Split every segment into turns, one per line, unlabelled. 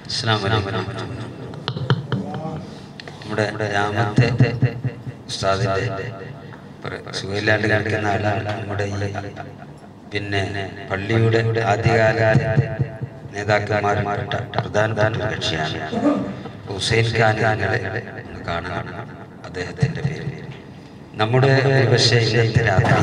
അസ്സലാമു അലൈക്കും വറഹ്മത്തുള്ളാഹി. നമ്മുടെ രാമത്തെ ഉസ്താദിന്റെ പ്ര- സുഖമില്ലാണ്ട് കിടക്കുന്ന ആളാണ് നമ്മുടെ ഈ പിന്നെ പള്ളിയുടെ ആദ്യകാല നേതാക്കന്മാരുമാരുടെ പ്രധാനപ്പെട്ട ഒരു കക്ഷിയാണ് ഹുസൈൻ ഖാൻ ഞങ്ങളെ ഒന്ന് കാണാൻ അദ്ദേഹത്തിന്റെ പേര് നമ്മുടെ പക്ഷേ ഇന്നത്തെ രാത്രി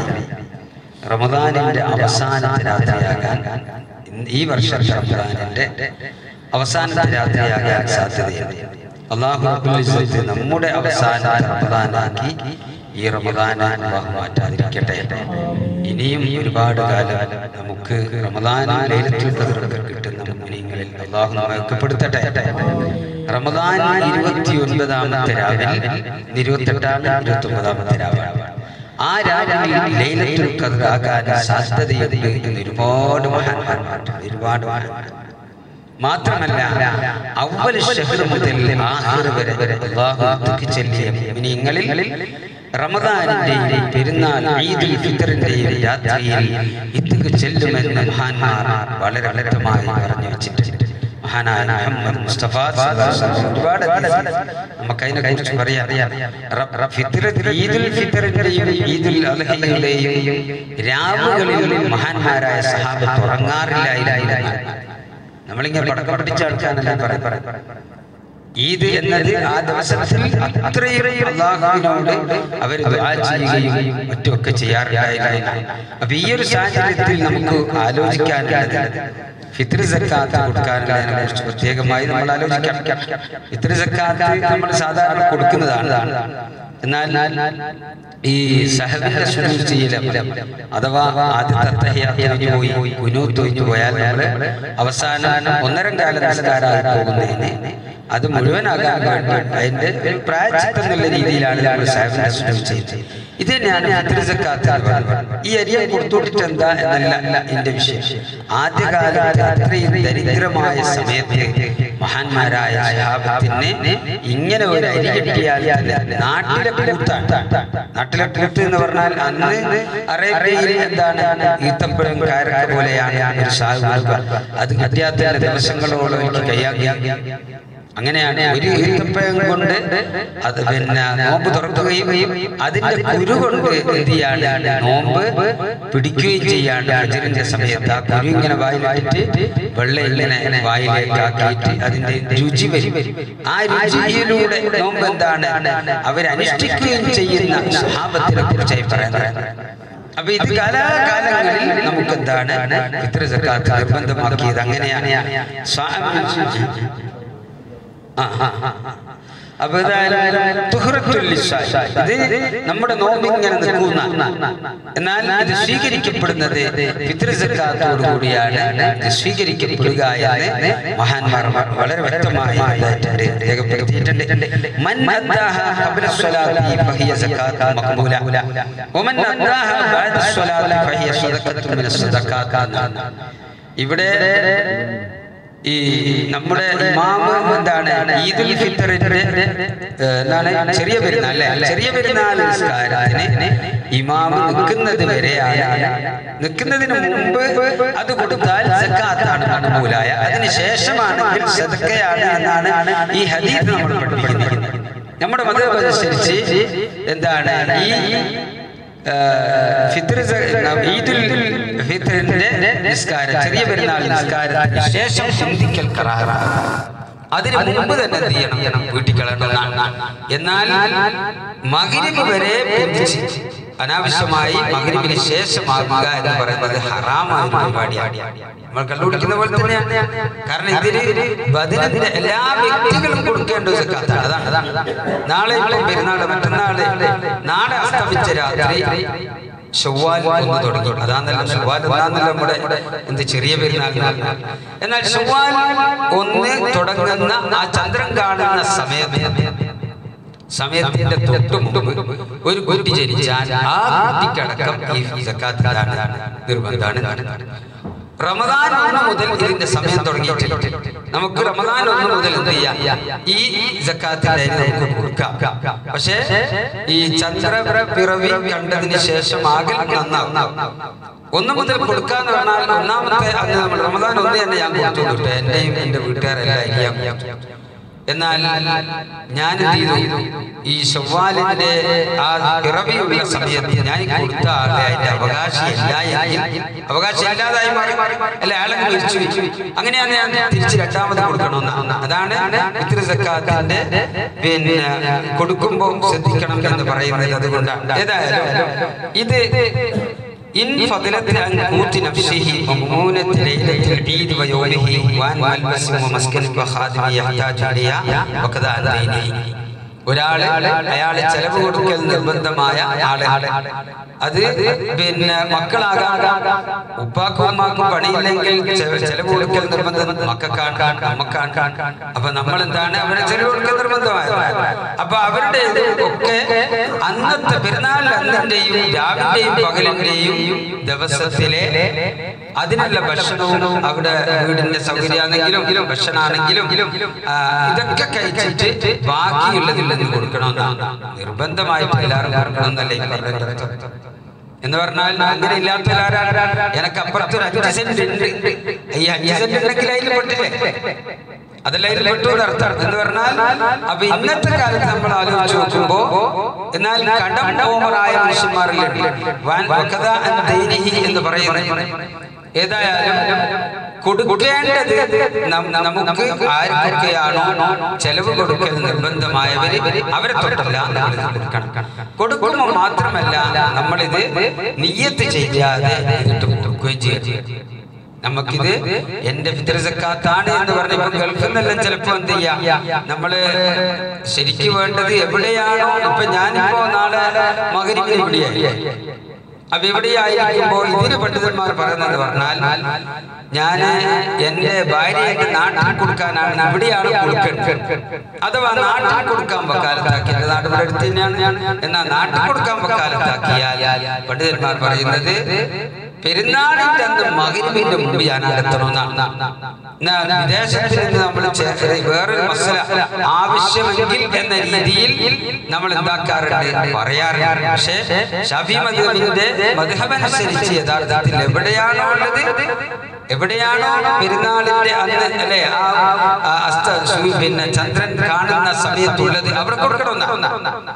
റമദാനിന്റെ അവസാനത്തെ രാത്രിയാകാൻ ഇന്ന് ഈ വർഷത്തെ റമദാനിന്റെ അവസാനത്തെ രാത്രിയാകാൻ സാധ്യതയുണ്ട് അള്ളാഹു റബ്ബുൽ ഇസ്സത്ത് നമ്മുടെ അവസാനത്തെ റമദാനാക്കി ഈ റമദാനെ അള്ളാഹു മാറ്റാതിരിക്കട്ടെ ഇനിയും ഒരുപാട് കാലം നമുക്ക് റമദാൻ ലൈലത്തുൽ ഖദ്റൊക്കെ കിട്ടുന്ന മുഅ്മിനീങ്ങളിൽ അള്ളാഹു നമ്മെ ഐക്യപ്പെടുത്തട്ടെ റമദാൻ ഇരുപത്തി ഒൻപതാമത്തെ രാവിൽ ഇരുപത്തെട്ടാം ഇരുപത്തി ഒമ്പതാമത്തെ രാവിൽ ആ രാവിലെ ലൈലത്തുൽ ഖദ്ർ ആകാൻ സാധ്യതയുണ്ട് എന്ന് ഒരുപാട് മഹാന്മാരുണ്ട് ഒരുപാട് മഹാന്മാർ മാത്രമല്ല അവൽ ഷഹർ മുതൽ ആഖിർ വരെ അല്ലാഹു ഒത്തുക്കി ചെല്ലിയ മുഅ്മിനീങ്ങളിൽ റമദാനിന്റെയും പെരുന്നാൾ ഈദുൽ ഫിത്തറിന്റെയും രാത്രിയിൽ ഇത്തുക്ക് ചെല്ലുമെന്ന് മഹാന്മാർ വളരെ വ്യക്തമായി പറഞ്ഞു വെച്ചിട്ടുണ്ട് മഹാനായ മുഹമ്മദ് മുസ്തഫ സല്ലല്ലാഹു അലൈഹി വസല്ലം ഒരുപാട് ഹദീസ് നമുക്ക് അതിനെ കുറിച്ച് പറയാം റബ്- റബ് ഫിത്ർ ഈദുൽ ഫിത്തറിന്റെയും ഈദുൽ അദ്ഹയുടെയും രാവുകളിൽ മഹാന്മാരായ സഹാബത്ത് ഉറങ്ങാറില്ലായിരുന്നു നമ്മളിങ്ങനെ പടക്കം പഠിച്ച ആൾക്കാരല്ല പറയാം ഈദ് എന്നത് ആ ദിവസത്തിൽ അത്രയും അള്ളാഹുവിനോട് അവർ ദുആ ചെയ്യുകയും മറ്റുമൊക്കെ ചെയ്യാറുണ്ടായിരുന്നു അപ്പൊ ഈ ഒരു സാഹചര്യത്തിൽ നമുക്ക് ആലോചിക്കാനുള്ളത് ഫിത്ർ സക്കാത്ത് കൊടുക്കാനുള്ളതിനെ കുറിച്ച് പ്രത്യേകമായി നമ്മൾ ആലോചിക്കാം ഫിത്ർ സക്കാത്ത് നമ്മൾ സാധാരണ കൊടുക്കുന്നതാണ് എന്നാൽ ഈ സഹബിന്റെ സുജൂദ് ചെയ്യല് അഥവാ ആദ്യത്തെ അത്തഹിയ്യാത്ത് പോയി കുനൂത്ത് ഒഴിഞ്ഞു പോയാൽ നമ്മള് അവസാനം ഒന്നരം കാല നിസ്കാരമായി പോകുന്നതിന് അത് മുഴുവനാകാൻ വേണ്ടി അതിന്റെ ഒരു പ്രായച്ചിത്തം എന്നുള്ള രീതിയിലാണ് നമ്മൾ സഹബിന്റെ സുജൂദ് ചെയ്യുന്നത് ഇത് തന്നെയാണ് ഫിത്ർ സക്കാത്ത് എന്ന് പറയുന്നത്. ഈ അരിയെ കൊടുത്തോട്ടിട്ട് എന്താ എന്നല്ല എന്റെ വിഷയം ആദ്യകാലത്ത് അത്രയും ദരിദ്രമായ സമയത്ത് മഹാന്മാരായ ശഹാബത്തിന് ഇങ്ങനെ ഒരു അരി കിട്ടിയാൽ തന്നെ നാട്ടിലെ കൂത്താണ് നാട്ടിലെ കൂത്ത് എന്ന് പറഞ്ഞാൽ അന്ന് അറേബ്യയിൽ എന്താണ് ഈത്തപ്പഴം കാരക്ക പോലെയാണ് ഒരു സാഹു നൽകുക അത് കിട്ടിയാത്ത ദിവസങ്ങളോളം എനിക്ക് കൈയാക്കി അങ്ങനെയാണ് ഒരു ഈത്തപ്പഴം കൊണ്ട് അത് പിന്നെ നോമ്പ് തുറക്കുകയും അതിന്റെ കുരു കൊണ്ട് എന്ത് ചെയ്യാണ് നോമ്പ് പിടിക്കുകയും ചെയ്യാണ് അജറിന്റെ സമയത്ത് ആ കുരു ഇങ്ങനെ വായിലായിട്ട് വെള്ളം ഇങ്ങനെ വായിലേക്ക് ആക്കിയിട്ട് അതിന്റെ രുചി വരും ആ രുചിയിലൂടെ നോമ്പ് എന്താണ് അവരനുഷ്ഠിക്കുകയും ചെയ്യുന്ന സ്വഭാവത്തിനെ കുറിച്ചായി പറയുന്നത് അപ്പൊ ഇത് കാലാകാലങ്ങളിൽ നമുക്ക് എന്താണ് പിതൃ സക്കാത്ത് നിർബന്ധമാക്കിയത് അങ്ങനെയാണ് സ്വാ- ആ, ആ, ആ, ആ. അപ്പൊ ഇതായാലും തുഹ്റത്തുൽ ലിസാൻ. ഇത് നമ്മുടെ നോമ്പ് ഇങ്ങനെ നിൽക്കുന്ന എന്നാൽ ഇത് സ്വീകരിക്കപ്പെടുന്നത് പിതൃസക്കാത്തോടു കൂടിയാണ് ഇത് സ്വീകരിക്കപ്പെടുക എന്ന് മഹാന്മാർ വളരെ വ്യക്തമായി ഇതായിട്ടുണ്ട്, രേഖപ്പെടുത്തിയിട്ടുണ്ട് മൻ അദ്ദാഹ ഖബ്ല സ്വലാത്തി ഫഹിയ സക്കാത്ത് മഖ്ബൂല വമൻ അദ്ദാഹ ബഅദ സ്വലാത്തി ഫഹിയ സദഖത്തുൻ മിന സദഖാത്ത് എന്നാണ്. ഇവിടെ ഈ നമ്മുടെ ഇമാമ് എന്താണ് ഈദുൽ ഫിത്തറിന്റെ ഏഹ്, എന്താണ് ചെറിയ പെരുന്നാൾ അല്ലെ ചെറിയ പെരുന്നാൾ നിസ്കാരത്തിന് ഇമാമ് നിൽക്കുന്നത് വരെയാണ് നിൽക്കുന്നതിന് മുമ്പ് അത് കൊടുത്താൽ സക്കാത്താണ് മക്ബൂലായ അതിന് ശേഷമാണെങ്കിൽ സദക്കയാണ് എന്നാണ് ഈ ഹദീസ് നമ്മൾ പഠിപ്പിക്കുന്നത് നമ്മുടെ മതം അനുസരിച്ച് എന്താണ് ഈ ഫിത്ർ ഈദുൽ ഫിത്റിന്റെ നിസ്കാരം ചെറിയ പെരുന്നാൾ നിസ്കാരത്തിന് ശേഷം ചിന്തിക്കൽ കറാറാണ് അതിന് മുമ്പ് തന്നെ എന്ത് ചെയ്യണം വീട്ടിൽ കളയണമെന്നാണ് എന്നാൽ മകരിബ് വരെ പിന്തിച്ച് അനാവശ്യമായി മകരിബിന് ശേഷമാകുക എന്ന് പറയുന്നത് ഹറാമായ ഒരു പരിപാടിയാണ് നമ്മൾ കണ്ടുപിടിക്കുന്ന പോലെ തന്നെയാണ് കാരണം ഇതിന് ബദിനത്തിന്റെ എല്ലാ വ്യക്തികളും കൊടുക്കേണ്ട ഒരു സക്കാത്താണ് അതാണ് അതാണ് നാളെ ഇപ്പോൾ പെരുന്നാള് മറ്റന്നാള് നാളെ അസ്തമിച്ച രാത്രി ചൊവ്വാൽ ഒന്ന് തുടങ്ങി അതാന്നല്ല ചൊവ്വാൽ ഒന്നാന്നല്ല നമ്മുടെ എന്ത് ചെറിയ പെരുന്നാൾ നാൾ. എന്നാൽ ചൊവ്വാൽ ഒന്ന് തുടങ്ങുന്ന ആ ചന്ദ്രൻ കാണുന്ന സമയത്ത് സമയത്തിന്റെ തൊട്ട് മുമ്പ് ഒരു കുട്ടി ജനിച്ചാൽ ആ കുട്ടിക്കടക്കം ഈ സക്കാത്താണ് നിർബന്ധമാണ് റമദാൻ ഒന്ന് മുതൽ ഇതിന്റെ സമയം തുടങ്ങിയിട്ടുണ്ട് നമുക്ക് റമദാൻ ഒന്ന് മുതൽ എന്ത് ചെയ്യാം ഈ സക്കാത്തിന്റെ അരി നമുക്ക് കൊടുക്കാം പക്ഷേ ഈ ചന്ദ്ര പിറവി കണ്ടതിന് ശേഷം ആകെ നന്നാവും ഒന്ന് മുതൽ കൊടുക്കാന്ന് പറഞ്ഞാൽ ഒന്നാമത്തെ അന്ന് നമ്മൾ റമദാൻ ഒന്ന് തന്നെ ഞാൻ കൊടുത്തു വിട്ടു എന്റെയും എന്റെ വീട്ടുകാരെല്ലാം അരിയാൻ കൊടുത്തു. എന്നാൽ ഞാൻ എന്ത് ചെയ്തു ഈ ഷവ്വാലിന്റെ ആ ഇറവിയുള്ള സമയത്ത് ഞാൻ കൊടുത്ത ആളെ അതിന്റെ അവകാശിയല്ല എങ്കിൽ അവകാശം ഇല്ലാതായി മാറി അല്ല അയാളെ വിളിച്ചു വെച്ചു അങ്ങനെയാണ് ഞാൻ തിരിച്ച് രണ്ടാമത് കൊടുക്കണമെന്ന് അതാണ് ഇത്തിരി സക്കാത്തിന്റെ പിന്നെ കൊടുക്കുമ്പോൾ ശ്രദ്ധിക്കണം എന്ന് പറയുന്നത് അതുകൊണ്ടാണ് ഏതായാലും ഇത് إن فضلت عن قوت نفسه ومؤونة ليلة العيد ويومه وعن ملبس ومسكن وخادم يحتاج إليها وكذا عن دينه ഒരാള് അയാളെ ചെലവ് കൊടുക്കൽ നിർബന്ധമായ ആള് അത് പിന്നെ മക്കളാകാം ഉപ്പാക്കും ഉമ്മാക്കും പണിയില്ലെങ്കിൽ ചെ- ചെലവ് കൊടുക്കൽ നിർബന്ധം മക്കൾക്കാണ് നമുക്കാണ് അപ്പൊ നമ്മൾ എന്താണ് അവരെ ചെലവ് കൊടുക്കൽ നിർബന്ധമായത് അപ്പൊ അവരുടെ ഒക്കെ അന്നത്തെ പെരുന്നാൾ അന്നിന്റെയും രാവിലെയും പകലിന്റെയും ദിവസത്തിലെ അതിനുള്ള ഭക്ഷണവും അവിടെ വീടിന്റെ സൗകര്യമാണെങ്കിലും ഭക്ഷണമാണെങ്കിലും ആ, ഇതൊക്കെ കഴിച്ചിട്ട് ബാക്കിയുള്ളതിൽ നിന്ന് കൊടുക്കണമെന്നാണ് നിർബന്ധമായിട്ട് എല്ലാവരും കൊടുക്കണം എന്നല്ലേ ഈ പറഞ്ഞതിന്റെ അർത്ഥം. എന്ന് പറഞ്ഞാൽ അങ്ങനെ ഇല്ലാത്ത എനിക്ക് അപ്പുറത്ത് ഒരു അഞ്ച് സെന്റ് ഉണ്ട് ഈ അഞ്ച് സെന്റ് ഉണ്ടെങ്കിൽ അതിൽ പെട്ടില്ലേ അതല്ല ഇതിൽ പെട്ടു എന്നർത്ഥം എന്ന് പറഞ്ഞാൽ അപ്പൊ ഇന്നത്തെ കാലത്ത് നമ്മൾ ആലോചിച്ച് നോക്കുമ്പോ എന്നാൽ കടം ഓമറായ മനുഷ്യന്മാരിലുണ്ട് വാൻ വഖദ അൻ ദൈനിഹി എന്ന് പറയുന്നത് ഏതായാലും കൊടുക്കേണ്ടത് നം- നമുക്ക് ആർക്കൊക്കെയാണോ ചെലവ് കൊടുക്കൽ നിർബന്ധമായവര് അവരെ തൊട്ടല്ല നമ്മൾ ഇത് കൊടുക്കണം കൊടുക്കുമ്പോൾ മാത്രമല്ല നമ്മളിത് നിയ്യത്ത് ചെയ്യാതെ ഇതിട്ട് കൊടുക്കുകയും ചെയ്യും നമുക്കിത് എന്റെ ഫിത്ർ സക്കാത്താണ് എന്ന് പറഞ്ഞപ്പോ ഗൾഫിൽ നിന്നെല്ലാം ചിലപ്പോ എന്ത് ചെയ്യാം നമ്മള് ശരിക്ക് വേണ്ടത് എവിടെയാണോ ഇപ്പൊ ഞാനിപ്പോ നാളെ മകരിവിന് ഇവിടെയായി അപ്പൊ ഇവിടെയായിരിക്കുമ്പോ ഇതിന് പണ്ഡിതന്മാർ പറയുന്നത് പറഞ്ഞാൽ ഞാന് എന്റെ ഭാര്യയുടെ നാട്ടിൽ കൊടുക്കാനാണ് ഇവിടെയാണ് കൊടുക്കേണ്ടത് അഥവാ നാട്ടിൽ കൊടുക്കാൻ വക്കാലത്താക്കി എന്റെ നാട് ഇവിടെ അടുത്ത് തന്നെയാണ് എന്നാൽ നാട്ടിൽ കൊടുക്കാൻ വക്കാലത്താക്കിയാൽ പണ്ഡിതന്മാർ പറയുന്നത് പെരുന്നാളിന്റെ അന്ന് മകരിവിന്റെ മുമ്പ് ഞാൻ എത്തണമെന്നാണ് എന്നാൽ വിദേശത്തിൽ നിന്ന് നമ്മൾ ചെ- വേറൊരു മസല ആവശ്യമെങ്കിൽ എന്ന രീതിയിൽ നമ്മൾ എന്താക്കാറുണ്ട് പറയാറുണ്ട് പക്ഷേ ഷഫി മധുവിന്റെ മധുഹമനുസരിച്ച് യഥാർത്ഥത്തിൽ എവിടെയാണോ ഉള്ളത് എവിടെയാണോ പെരുന്നാളിന്റെ അന്ന് അല്ലെ ആ ആ അസ്ത സൂ- പിന്നെ ചന്ദ്രൻ കാണുന്ന സമയത്തുള്ളത് അവിടെ കൊടുക്കണമെന്ന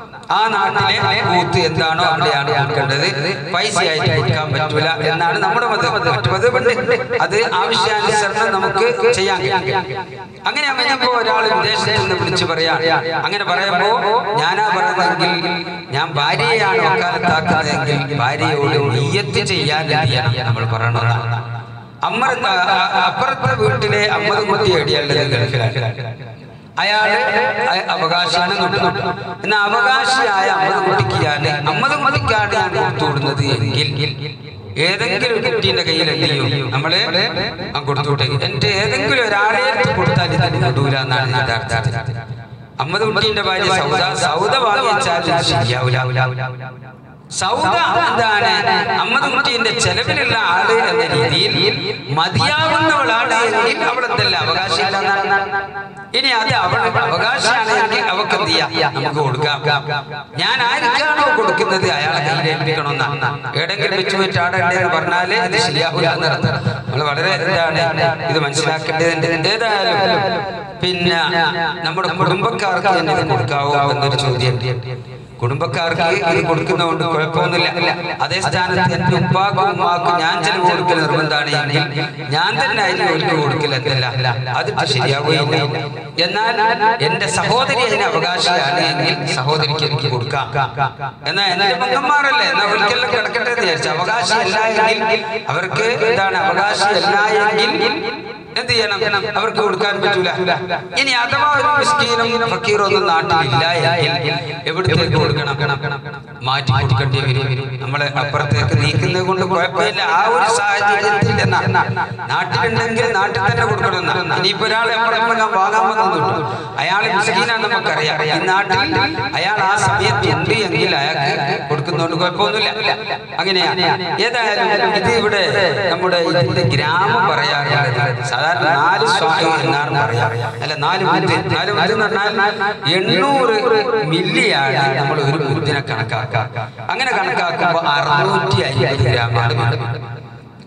ആ നാട്ടിലെ കൂത്ത് എന്താണോ അവിടെയാണ് കൊടുക്കേണ്ടത് പൈസയായിട്ട് കൊടുക്കാൻ പറ്റൂല എന്നാണ് നമ്മുടെ മതം മറ്റു മതമുണ്ട് അത് ആവശ്യാനുസരണം നമുക്ക് ചെയ്യാൻ കഴിയും അങ്ങനെ അങ്ങനെയപ്പോ ഒരാൾ വിദേശത്ത് നിന്ന് വിളിച്ചു പറയാ അങ്ങനെ പറയുമ്പോ ഞാനാ പറയുന്നതെങ്കിൽ ഞാൻ ഭാര്യയാണ് വക്കാലത്താക്കുന്നതെങ്കിൽ ഭാര്യയോട് നീയത്ത് ചെയ്യാൻ ചെയ്യണം നമ്മൾ പറയണതാണ് അമ്മ അപ്പുറത്തെ വീട്ടിലെ അമ്മത് കുട്ടി എടിയുള്ളത് ഗൾഫിലാണ് അയാള് അ- അവകാശിയാണ് നോട്ടുന്നുണ്ട് എന്നാൽ അവകാശിയായ അമ്മത് കുട്ടിക്കാണ് അമ്മത് കുട്ടിക്കാണ് ഞാൻ കൊടുത്തുവിടുന്നത് എങ്കിൽ ഏതെങ്കിലും ഒരു കുട്ടീന്റെ കയ്യിൽ എന്ത് ചെയ്യും നമ്മള് ആ കൊടുത്തുവിട്ടെ എന്റെ ഏതെങ്കിലും ഒരാളെ അടുത്ത് കൊടുത്താൽ ഇതിന് വിടൂല എന്നാണ് യഥാർത്ഥത്തിൽ അമ്മത് കുട്ടീന്റെ ഭാര്യ സൗദ സൗദ വാങ്ങിച്ചാൽ ഇത് ശരിയാവൂല സൗദ എന്താണ് അമ്മദ് കുട്ടിയുടെ ചെലവിലുള്ള ആള് എന്ന രീതിയിൽ മതിയാവുന്നവളാണ് എങ്കിൽ അവൾ എന്തല്ല അവകാശമില്ല എന്നാണ്. ഇനി അത് അവൾ അവകാശമാണെങ്കിൽ അവൾക്ക് എന്ത് ചെയ്യാം നമുക്ക് കൊടുക്കാം ഞാൻ ആർക്കാണോ കൊടുക്കുന്നത് അയാളെ കയ്യിൽ ഏൽപ്പിക്കണമെന്നാണ് എവിടെങ്കിലും വെച്ച് വെച്ച് ആടണ്ടേ എന്ന് പറഞ്ഞാല് അത് ശരിയാവില്ല എന്നർത്ഥം നമ്മൾ വളരെ എന്താണ് ഇത് മനസ്സിലാക്കേണ്ടതിന്റെ ഏതായാലും പിന്നെ നമ്മുടെ കുടുംബക്കാർക്ക് തന്നെ ഇത് കൊടുക്കാവോ എന്നൊരു ചോദ്യം കുടുംബക്കാർക്ക് ഇത് കൊടുക്കുന്നതുകൊണ്ട് കുഴപ്പമൊന്നുമില്ല അതേ സ്ഥാനത്ത് എന്റെ ഉപ്പാക്കും ഉമ്മാക്കും ഞാൻ ചെലവ് കൊടുക്കൽ നിർബന്ധമാണ് എങ്കിൽ ഞാൻ തന്നെ അതിന് ഒരിക്കൽ കൊടുക്കൽ എത്തില്ല അതിട്ട് ശരിയാവുകയില്ല എന്നാൽ എന്റെ സഹോദരി അതിന് അവകാശിയാണ് എങ്കിൽ സഹോദരിക്ക് എനിക്ക് കൊടുക്കാം എന്നാൽ എന്റെ മകന്മാരല്ലേ എന്നാൽ ഒരിക്കലും കിടക്കട്ടെ എന്ന് വിചാരിച്ചു അവകാശമല്ല എങ്കിൽ അവർക്ക് എന്താണ് അവകാശമല്ല എങ്കിൽ എന്ത് ചെയ്യണം അവർക്ക് കൊടുക്കാൻ പറ്റൂല ഇനി അഥവാ ഒരു മിസ്കീനും ഫക്കീറും ഒന്നും നാട്ടിലില്ല എങ്കിൽ എവിടത്തേക്ക് കൊടുക്കണം മാറ്റി കൊടുക്കേണ്ടി വരും നമ്മളെ അപ്പുറത്തേക്ക് നീക്കുന്നത് കൊണ്ട് കുഴപ്പമില്ല ആ ഒരു സാഹചര്യത്തിൽ എന്നാ നാട്ടിലുണ്ടെങ്കിൽ നാട്ടിൽ തന്നെ കൊടുക്കണം എന്നാ. ഇനിയിപ്പോ ഒരാളെ അപ്പുറത്ത് ഞാൻ വാങ്ങാൻ വന്നിട്ടുണ്ട് അയാൾ മിസ്കീനാണ് നമുക്കറിയാം ഈ നാട്ടിൽ അയാൾ ആ സമയത്ത് ഉണ്ട് എങ്കിൽ അയാൾക്ക് കൊടുക്കുന്നതുകൊണ്ട് കുഴപ്പമൊന്നുമില്ല അങ്ങനെയാണ് ഏതായാലും ഇത് ഇവിടെ നമ്മുടെ ഇതിന്റെ ഗ്രാമം പറയാറുള്ളത് സാധാരണ നാല് സ്വാമി എന്നാണ് പറയാറ് അല്ല നാല് മുദ്ദ് നാല് മുദ്ദ് എന്ന് പറഞ്ഞാൽ എണ്ണൂറ് മില്ലിയാണ് നമ്മൾ ഒരു മുദ്ദിനെ കണക്കാക്കുക അങ്ങനെ കണക്കാക്കുമ്പോൾ അറുന്നൂറ്റി അൻപത് ഗ്രാമാണ് വേണ്ടത്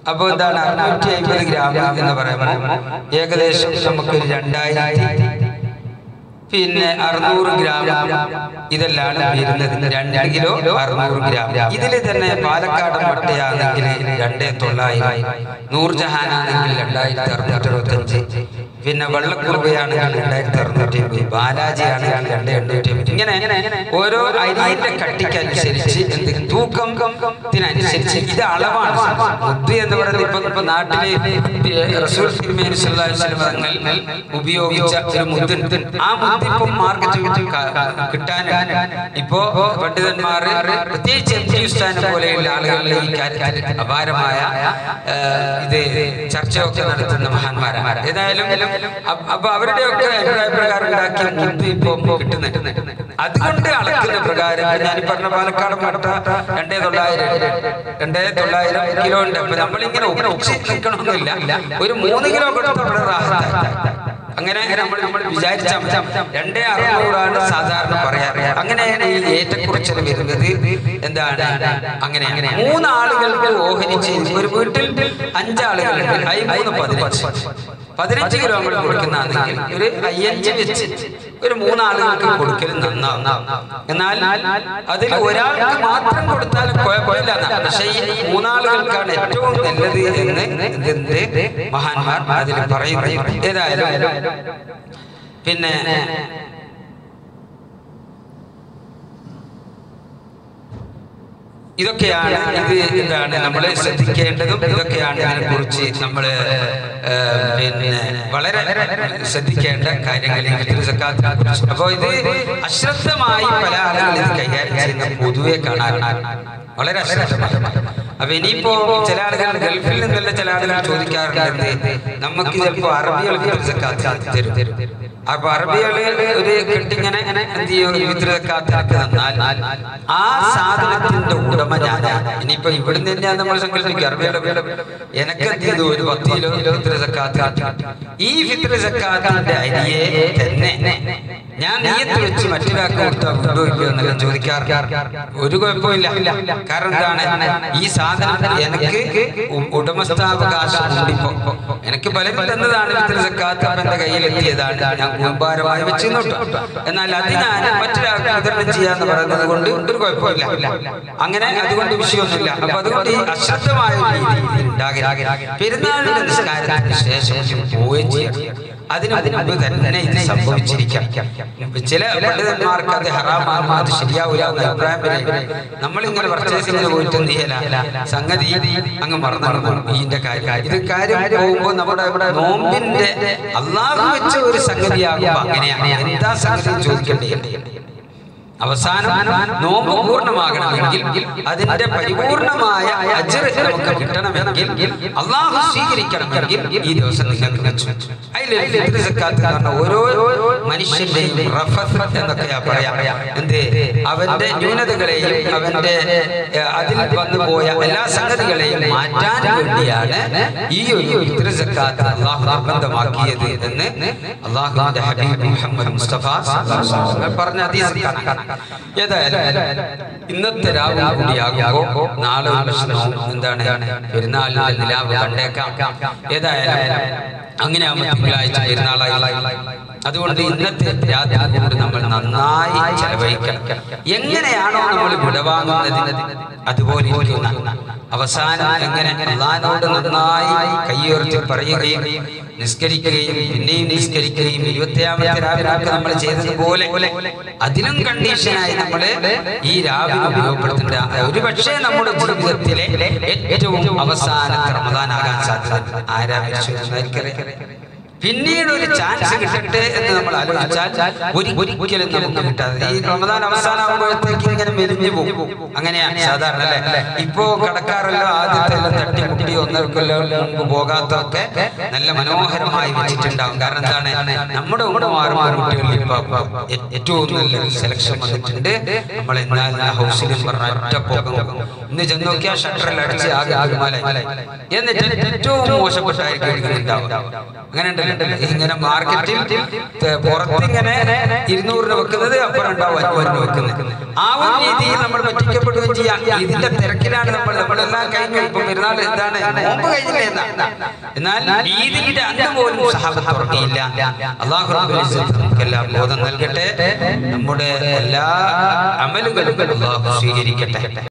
അപ്പോൾ എന്താണ് അറുന്നൂറ്റി അമ്പത് ഗ്രാം എന്ന് പറയുമ്പോൾ ഏകദേശം നമുക്ക് രണ്ടായിരത്തി പിന്നെ അറുന്നൂറ് ഗ്രാം ഇതെല്ലാം വരുന്നത് രണ്ട് കിലോ അറുന്നൂറ് ഗ്രാം ഇതിൽ തന്നെ പാലക്കാട് മട്ടയാണെങ്കിൽ രണ്ടേ തൊള്ളായിരം നൂർജഹാനാണെങ്കിൽ രണ്ടായിരത്തി അറുന്നൂറ്റി അറുപത്തഞ്ച് പിന്നെ വെള്ളക്കുറുവയാണെങ്കിൽ രണ്ടായിരത്തി അറുന്നൂറ്റി അമ്പത് ബാലാജി ആണെങ്കിൽ രണ്ട് എണ്ണൂറ്റി അമ്പത് ഇങ്ങനെ ഓരോ അരിയുടെ കട്ടിക്കനുസരിച്ച് എന്തെങ്കിലും തൂക്കം ത്തിനനുസരിച്ച് ഇത് അളവാണ് മുദ്ദ് എന്ന് പറയുന്നത് ഇപ്പൊ ഇപ്പൊ നാട്ടില് റസൂൽ തിരുമേനി സല്ലല്ലാഹു അലൈഹി വസല്ലം തങ്ങൾ ഉപയോഗിച്ച ഒരു മുദ്ദുണ്ട് ആ മുദ്ദ് ഇപ്പൊ മാർക്കറ്റിൽ കിട്ടാൻ ഇപ്പോ പണ്ഡിതന്മാർ പ്രത്യേകിച്ച് എം ജി ഉസ്താനെ പോലെയുള്ള ആളുകളുടെ ഈ കാര്യത്തിൽ അപാരമായ ആ, ഇത് ചർച്ചയൊക്കെ നടത്തുന്ന മഹാന്മാരാണ് ഏതായാലും അപ്പ- അപ്പൊ അവരുടെയൊക്കെ അഭിപ്രായ പ്രകാരം ഉണ്ടാക്കിയ മുദ്ദ് ഇപ്പൊ കിട്ടുന്നുണ്ട് അതുകൊണ്ട് അളക്കുന്ന പ്രകാരം ഞാൻ ഈ പറഞ്ഞ പാലക്കാട് മട്ട രണ്ടേ തൊള്ളായിരം രണ്ടേ തൊള്ളായിരം കിലോ ഉണ്ട് അപ്പൊ നമ്മളിങ്ങനെ ഒപ്പിച്ച് നിൽക്കണമെന്നില്ല ഒരു മൂന്ന് കിലോ കൊടുത്തപ്പോൾ അങ്ങനെ നമ്മൾ നമ്മൾ വിചാരിച്ച രണ്ടേ അറുന്നൂറാണ് സാധാരണ പറയാറ് അങ്ങനെയാണ് ഈ ഏറ്റക്കുറച്ചിൽ വരുന്നത് എന്താണ് അങ്ങനെ അങ്ങനെ മൂന്നാളുകൾക്ക് ഓഹരി ചെയ്ത് ഒരു വീട്ടിൽ അഞ്ചാളുകളുണ്ട് ഐ മൂന്ന് പതിനഞ്ച് പതിനഞ്ച് കിലോ നമ്മൾ കൊടുക്കുന്നതാണെങ്കിൽ ഒരു അയ്യഞ്ച് വെച്ച് ഒരു മൂന്നാളുകൾക്ക് കൊടുക്കൽ നന്നാവും എന്നാൽ അതിൽ ഒരാൾക്ക് മാത്രം കൊടുത്താൽ കുഴപ്പമില്ല എന്നാണ്. പക്ഷേ ഈ മൂന്നാളുകൾക്കാണ് ഏറ്റവും നല്ലത് എന്ന് എന്ത് മഹാന്മാർ അതിൽ പറയുന്നു ഏതായാലും പിന്നെ ഇതൊക്കെയാണ് ഇത് എന്താണ് നമ്മൾ ശ്രദ്ധിക്കേണ്ടതും ഇതൊക്കെയാണ് ഇതിനെ കുറിച്ച് നമ്മൾ പിന്നെ വളരെ ശ്രദ്ധിക്കേണ്ട കാര്യങ്ങൾ അപ്പോൾ ഇത് അശ്രദ്ധമായി പല ആളുകൾ ഇത് കൈകാര്യം ചെയ്യുന്ന പൊതുവെ കാണാൻ വളരെ അശ്രദ്ധമായി അപ്പൊ ഇനിയിപ്പോ ചില ആളുകൾ ഗൾഫിൽ നിന്നുള്ള ചില ആളുകൾ ചോദിക്കാറുണ്ട് നമുക്ക് ചിലപ്പോ അറബികൾക്ക് സക്കാത്ത് തരും അപ്പൊ അറബികള് ഒരു കെട്ടിങ്ങനെ എന്ത് ചെയ്യും വിത്രക്കാത്തിനൊക്കെ തന്നാൽ ആ സാധനത്തിന്റെ ഉടമ ഞാനാണ് ഇനിയിപ്പോ ഇവിടുന്ന് തന്നെയാണ് നമ്മൾ സങ്കല്പിക്കുക അറബിയുടെ എനക്ക് എന്ത് ചെയ്തു ഒരു പത്ത് കിലോ ഫിത്ര സക്കാത്ത് ഈ ഫിത്ര സക്കാത്തിന്റെ അരിയെ തന്നെ ഞാൻ നീയത്ത് വെച്ച് മറ്റൊരാൾക്ക് കൊടുത്താൽ കൊണ്ടുപോയിക്കോ എന്നല്ല ചോദിക്കാറ് ഒരു കുഴപ്പമില്ല കാരണം എന്താണ് ഈ സാധനം എനിക്ക് ഉ- ഉടമസ്ഥാവകാശം ഉണ്ടിപ്പോ എനിക്ക് ബലം തന്നതാണ് ഫിത്ര സക്കാത്ത് അപ്പൊ എന്റെ കയ്യിലെത്തിയതാണ് ഞാൻ കൂമ്പാരമായി വെച്ച് നോട്ടു എന്നാൽ അത് ഞാൻ മറ്റൊരാൾക്ക് വിതരണം ചെയ്യാന്ന് പറയുന്നത് കൊണ്ട് ഒരു കുഴപ്പമില്ല അങ്ങനെ അതുകൊണ്ട് വിഷയമൊന്നുമില്ല അപ്പൊ അതുകൊണ്ട് ഈ അശ്രദ്ധമായ ഒരു രീതി ഉണ്ടാകരുത് പെരുന്നാളിന്റെ നിസ്കാരത്തിന് ശേഷം ഇത് പോവുകയും ചെയ്യണം അതിന് മുമ്പ് തന്നെ ഇത് സംഭവിച്ചിരിക്കാം ചില പണ്ഡിതന്മാർക്ക് അത് ഹറാമാകും അത് ശരിയാവില്ല എന്ന അഭിപ്രായം വരെ നമ്മളിങ്ങനെ പർച്ചേസിങ്ങിന് പോയിട്ട് എന്ത് ചെയ്യല സംഗതി അങ്ങ് മറന്നു ഇതിന്റെ കാര്യം ഇത് കാര്യം പോകുമ്പോൾ നമ്മുടെ ഇവിടെ നോമ്പിന്റെ അള്ളാഹു വെച്ച ഒരു സംഗതിയാകുമ്പോ അങ്ങനെയാണ് എന്താ സംഗതി ചോദിക്കേണ്ടത് അവസാനം നോമ്പ് പൂർണ്ണമാകണമെങ്കിൽ അതിന്റെ പരിപൂർണമായ അജർ നമുക്ക് കിട്ടണമെങ്കിൽ അള്ളാഹു സ്വീകരിക്കണമെങ്കിൽ ഈ ദിവസം നിങ്ങൾക്ക് വെച്ചു അതിൽ ഫിത്ർ സക്കാത്ത് എന്ന് പറഞ്ഞ ഓരോ മനുഷ്യന്റെയും റഫത്ത് എന്നൊക്കെയാ പറയാ എന്ത് അവന്റെ ന്യൂനതകളെയും അവന്റെ ഏഹ്, അതിൽ വന്നു പോയ എല്ലാ സംഗതികളെയും മാറ്റാൻ വേണ്ടിയാണ് ഈ ഒരു ഫിത്ർ സക്കാത്ത് അള്ളാഹു നിർബന്ധമാക്കിയത് എന്ന് അള്ളാഹുവിന്റെ ഹബീബ് മുഹമ്മദ് മുസ്തഫ സല്ലല്ലാഹു അലൈഹി വസല്ലം പറഞ്ഞ ഹദീസിൽ കാണാം ഏതായാലും ഇന്നത്തെ രാവിലെ കൂടിയാകുമ്പോ നാളെ ഒരു പ്രശ്നവും എന്താണ് പെരുന്നാളിന്റെ നിലാവ് കണ്ടേക്കാം ഏതായാലും അങ്ങനെ ആകുമ്പോൾ തിങ്കളാഴ്ച പെരുന്നാളായി അതുകൊണ്ട് ഇന്നത്തെ രാത്രി കൊണ്ട് നമ്മൾ നന്നായി ചെലവഴിക്കണം എങ്ങനെയാണോ നമ്മൾ വിടവാങ്ങുന്നത് അതുപോലെ ഇരിക്കുന്ന അവസാനം എങ്ങനെ അള്ളാഹിനോട് നന്നായി കയ്യുയർത്തി പറയുകയും നിസ്കരിക്കുകയും പിന്നെയും നിസ്കരിക്കുകയും ഇരുപത്തിയാമത്തെ രാവിലെ നമ്മൾ ചെയ്തതുപോലെ അതിനും കണ്ടീഷനായി നമ്മള് ഈ രാവിലെ ഉപയോഗപ്പെടുത്തേണ്ട ഒരു പക്ഷേ നമ്മുടെ ജീവിതത്തിലെ ഏറ്റവും അവസാനത്തെ റമദാനാകാൻ സാധ്യത ആരാ മരിച്ചു പിന്നീട് ഒരു ചാൻസ് കിട്ടട്ടെ എന്ന് നമ്മൾ ആലോചിച്ചാൽ ഒരു- ഒരിക്കലും നമുക്ക് കിട്ടാതെ ഈ റമദാൻ അവസാനമാകുമ്പോഴത്തേക്ക് ഇങ്ങനെ മെലിഞ്ഞു പോകും അങ്ങനെയാണ് സാധാരണ അല്ലേ ഇപ്പോ കടക്കാരെല്ലാം ആദ്യത്തെ എല്ലാം തട്ടിമുട്ടി ഒന്നരക്കൊല്ലോ മുമ്പ് പോകാത്തൊക്കെ നല്ല മനോഹരമായി വെച്ചിട്ടുണ്ടാവും കാരണം എന്താണ് നമ്മുടെ ഉമ്മമാരും കുട്ടികളിൽ ഇപ്പൊ ഏ- ഏറ്റവും നല്ല സെലക്ഷൻ വന്നിട്ടുണ്ട് നമ്മൾ എന്നാൽ ഹൗസിൽ പറഞ്ഞ ഒറ്റ പോകും ഇന്ന് ചെന്ന് നോക്കിയാൽ ഷട്ടറിൽ അടിച്ച് ആകെ ആകുമാലായി എന്നിട്ട് ഏറ്റവും മോശപ്പെട്ടായിരിക്കും ഉണ്ടാവും അങ്ങനെ ഉണ്ടല്ലോ ഉണ്ടല്ലോ ഇങ്ങനെ മാർക്കറ്റിൽ ത- പുറത്തിങ്ങനെ ഇരുന്നൂറിന് വെക്കുന്നത് അപ്പുറം ഉണ്ടാവും അഞ്ഞൂറിന് വെക്കുന്നത് ആ ഒരു രീതിയിൽ നമ്മൾ പറ്റിക്കപ്പെടുകയും ചെയ്യാം ഇതിന്റെ തിരക്കിലാണ് നമ്മൾ നമ്മളെല്ലാം കഴിഞ്ഞു ഇപ്പം പെരുന്നാൾ എന്താണ് നോമ്പ് കഴിഞ്ഞില്ലേ എന്നാ? എന്നാൽ ഈദിന്റെ അന്ന് പോലും സഹാബത്ത് ഉറങ്ങിയില്ല അള്ളാഹു റബ്ബുൽ ഇസ്സത്ത് നമുക്കെല്ലാം ബോധം നൽകട്ടെ നമ്മുടെ എല്ലാ അമലുകളും അള്ളാഹു സ്വീകരിക്കട്ടെ